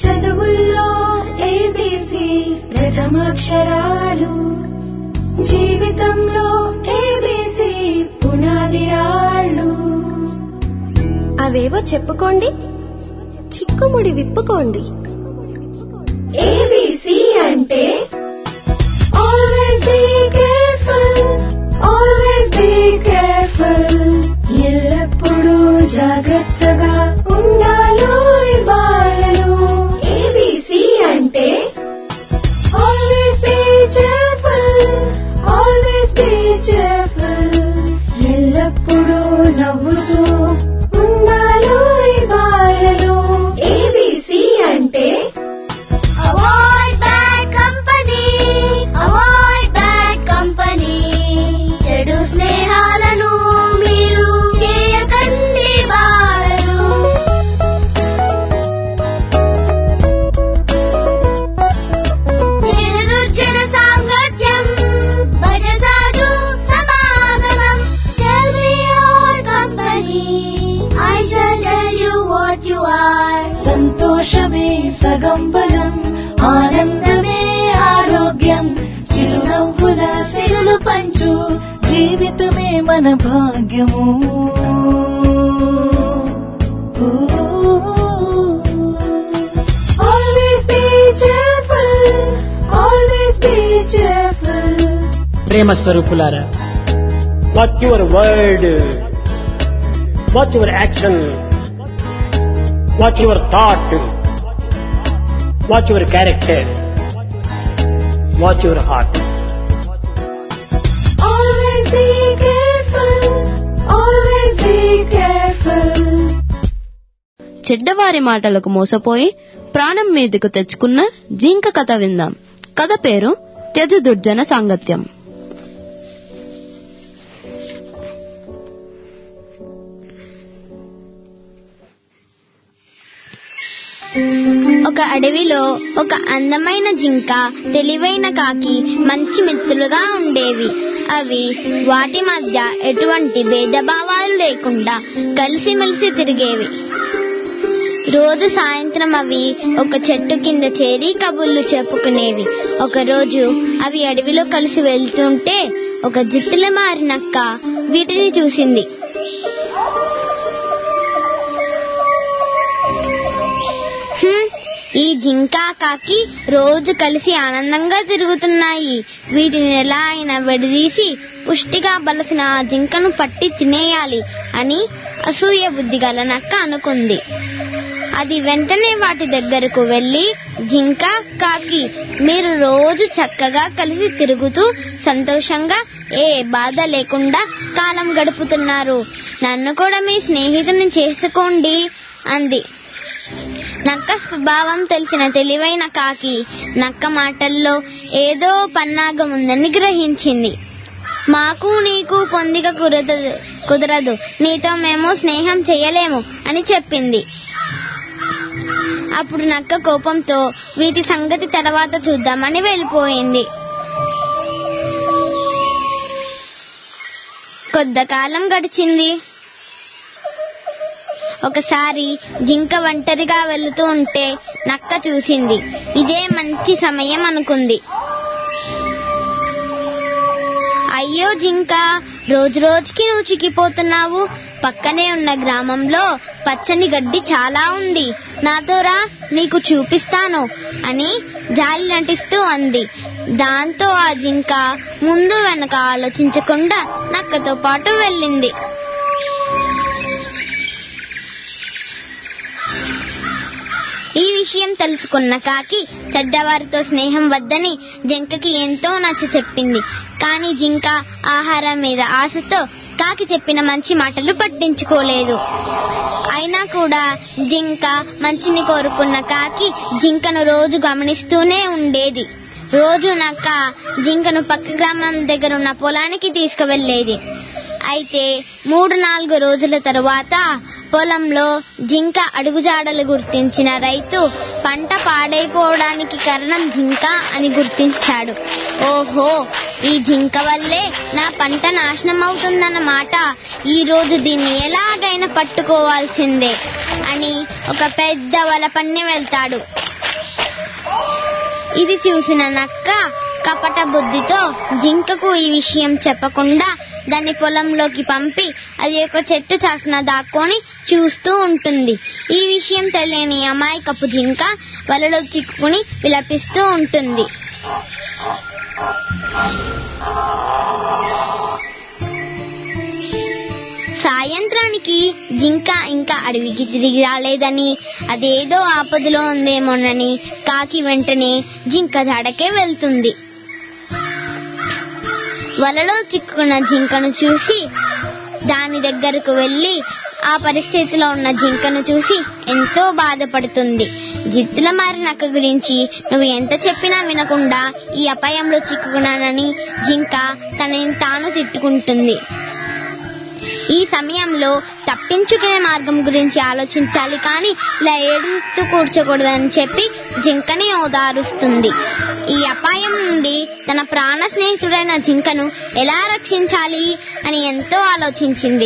చదువుల్లో ఏబీసీ ప్రథమాక్షరాలు జీవితంలో ఏబీసీ పునాది రాళ్ళు అవేవో చెప్పుకోండి చిక్కుముడి విప్పుకోండి ఏబీసీ అంటే always be careful always be careful ఎల్లప్పుడూ జాగ్రత్తగా ఉండాలో బాలలు ఏబీసీ అంటే always be cheerful always be cheerful ఎల్లప్పుడూ నవ్వుతూ ఉండాలో బాలలు ఏబీసీ అంటే Avoid bad company. Avoid bad company. చెడు స్నేహాలను మీరు చేయకండి బాలలు నిర్దుర్జన సాంగత్యం భజసాధు సమాగమం Tell me your company. I shall tell you what you are. సంతోషమే సగం బలం ఆనందమే ఆరోగ్యం చిరునవ్వుల సిరులు పంచు జీవితమే మన భాగ్యము always be cheerful always be cheerful ప్రేమ స్వరూపులారా what your word what your action what your thought what your character what your heart Always be careful. Always be careful. చెడ్డవారి మాటలకు మోసపోయి ప్రాణం మీదకు తెచ్చుకున్న జింక కథ విందాం కథ పేరు త్యజ దుర్జన సాంగత్యం ఒక అడవిలో ఒక అందమైన జింక తెలివైన కాకి మంచి మిత్రులుగా ఉండేవి అవి వాటి మధ్య ఎటువంటి భేదభావాలు లేకుండా కలిసిమెలిసి తిరిగేవి రోజు సాయంత్రం అవి ఒక చెట్టు కింద చేరి కబుర్లు చెప్పుకునేవి ఒక రోజు అవి అడవిలో కలిసి వెళ్తుంటే ఒక జిత్తుల మారినక్క వీటిని చూసింది హ్మ్, ఈ జింక కాకి రోజు కలిసి ఆనందంగా తిరుగుతున్నాయి వీటిని ఎలా అయినా విడదీసి పుష్టిగా బలసిన ఆ జింకను పట్టి తినేయాలి అని అసూయ బుద్ధి గల నక్క అనుకుంది అది వెంటనే వాటి దగ్గరకు వెళ్లి జింక కాకి మీరు రోజు చక్కగా కలిసి తిరుగుతూ సంతోషంగా ఏ బాధ లేకుండా కాలం గడుపుతున్నారు నన్ను కూడా మీ స్నేహితుని చేసుకోండి అంది నక్క స్వభావం తెలిసిన తెలివైన కాకి నక్క మాటల్లో ఏదో పన్నాగం ఉందని గ్రహించింది మాకు నీకు పొందిక కుదరదు కుదరదు నీతో మేము స్నేహం చేయలేము అని చెప్పింది అప్పుడు నక్క కోపంతో వీటి సంగతి తర్వాత చూద్దామని వెళ్ళిపోయింది కొద్దికాలం గడిచింది ఒకసారి జింక ఒంటరిగా వెళుతూ ఉంటే నక్క చూసింది ఇదే మంచి సమయం అనుకుంది అయ్యో జింక రోజు రోజుకి నువ్వు చిక్కిపోతున్నావు పక్కనే ఉన్న గ్రామంలో పచ్చని గడ్డి చాలా ఉంది నాతో రా నీకు చూపిస్తాను అని జాలి నటిస్తూ అంది దాంతో ఆ జింక ముందు వెనక ఆలోచించకుండా నక్కతో పాటు వెళ్ళింది ఈ విషయం తెలుసుకున్న కాకి చెడ్డవారితో స్నేహం వద్దని జింకకి ఎంతో నచ్చ చెప్పింది కానీ జింక ఆహారం మీద ఆశతో కాకి చెప్పిన మంచి మాటలు పట్టించుకోలేదు అయినా కూడా జింక మంచిని కోరుకున్న కాకి జింకను రోజు గమనిస్తూనే ఉండేది రోజు నక్క జింకను పక్క గ్రామం దగ్గర ఉన్న పొలానికి తీసుకువెళ్ళేది అయితే మూడు నాలుగు రోజుల తరువాత పొలంలో జింక అడుగుజాడలు గుర్తించిన రైతు పంట పాడైపోవడానికి కారణం జింక అని గుర్తించాడు ఓహో ఈ జింక వల్లే నా పంట నాశనం అవుతుందన్నమాట ఈ రోజు దీన్ని ఎలాగైనా పట్టుకోవాల్సిందే అని ఒక పెద్ద వల పన్ని వెళ్తాడు ఇది చూసిన నక్క కపట బుద్ధితో జింకకు ఈ విషయం చెప్పకుండా దాన్ని పొలంలోకి పంపి అది ఒక చెట్టు చాటున దాక్కొని చూస్తూ ఉంటుంది ఈ విషయం తెలియని అమాయకపు జింక వలలో చిక్కుకుని విలపిస్తూ ఉంటుంది సాయంత్రానికి జింక ఇంకా అడవికి తిరిగి రాలేదని అదేదో ఆపదలో ఉందేమోనని కాకి వెంటనే జింక జాడకే వెళ్తుంది వలలో చిక్కుకున్న జింకను చూసి దాని దగ్గరకు వెళ్ళి ఆ పరిస్థితిలో ఉన్న జింకను చూసి ఎంతో బాధపడుతుంది జిత్తుల మారి నక్క గురించి నువ్వు ఎంత చెప్పినా వినకుండా ఈ అపాయంలో చిక్కుకున్నానని జింక తనని తాను తిట్టుకుంటుంది ఈ సమయంలో తప్పించుకునే మార్గం గురించి ఆలోచించాలి కానీ ఇలా ఏడుస్తూ కూర్చోకూడదని చెప్పి జింకని ఓదారుస్తుంది ఈ అపాయం నుండి తన ప్రాణ స్నేహితుడైన జింకను ఎలా రక్షించాలి అని ఎంతో ఆలోచించింది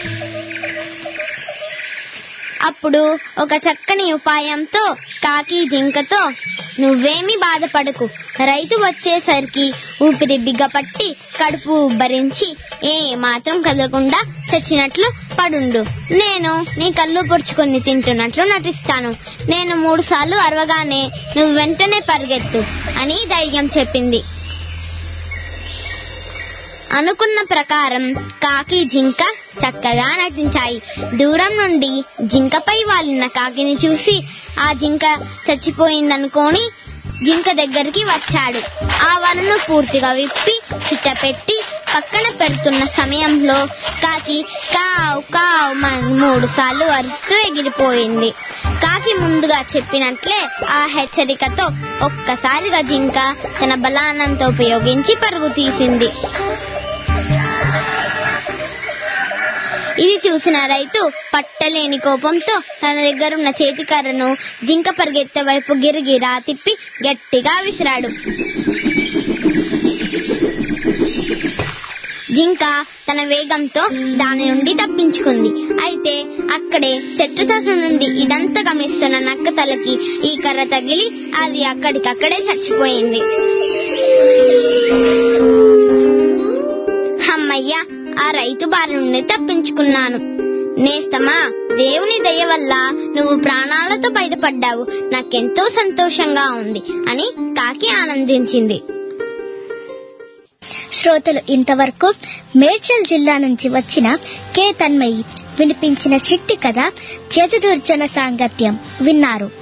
అప్పుడు ఒక చక్కని ఉపాయంతో కాకి జింకతో నువ్వేమీ బాధపడకు రైతు వచ్చేసరికి ఊపిరి బిగ్గపట్టి కడుపు ఉబ్బరించి ఏ మాత్రం కదలకుండా చచ్చినట్లు పడుండు నేను నీ కళ్ళు పొడుచుకొని తింటున్నట్లు నటిస్తాను నేను మూడు సార్లు అరవగానే నువ్వు వెంటనే పరిగెత్తు అని ధైర్యం చెప్పింది అనుకున్న ప్రకారం కాకి జింక చక్కగా నటించాయి దూరం నుండి జింకపై వాలిన కాకిని చూసి ఆ జింక చచ్చిపోయిందనుకొని జింక దగ్గరికి వచ్చాడు ఆ వలను పూర్తిగా విప్పి చుట్టపెట్టి పక్కన పెడుతున్న సమయంలో కాకి కావ్ కావ్ మని మూడు సార్లు అరుస్తూ ఎగిరిపోయింది కాకి ముందుగా చెప్పినట్లే ఆ హెచ్చరికతో ఒక్కసారిగా జింక తన బలానంతో ఉపయోగించి పరుగు తీసింది ఇది చూసిన రైతు పట్టలేని కోపంతో తన దగ్గరున్న చేతికర్రను జింక పరిగెత్తే వైపు గిరిగిరా తిప్పి గట్టిగా విసిరాడు జింక తన వేగంతో దాని నుండి తప్పించుకుంది అయితే అక్కడే చెట్టు తసు నుండి ఇదంతా గమనిస్తున్న నక్క తలకి ఈ కర్ర తగిలి అది అక్కడికక్కడే చచ్చిపోయింది అమ్మయ్య ఆ రైతు బారి నుండి తప్పించుకున్నాను నేస్తమా దేవుని దయ వల్ల నువ్వు ప్రాణాలతో బయటపడ్డావు నాకెంతో సంతోషంగా ఉంది అని కాకి ఆనందించింది శ్రోతలు ఇంతవరకు మేడ్చల్ జిల్లా నుంచి వచ్చిన కే తన్మయి వినిపించిన చిట్టి కథ జజదుర్జన సాంగత్యం విన్నారు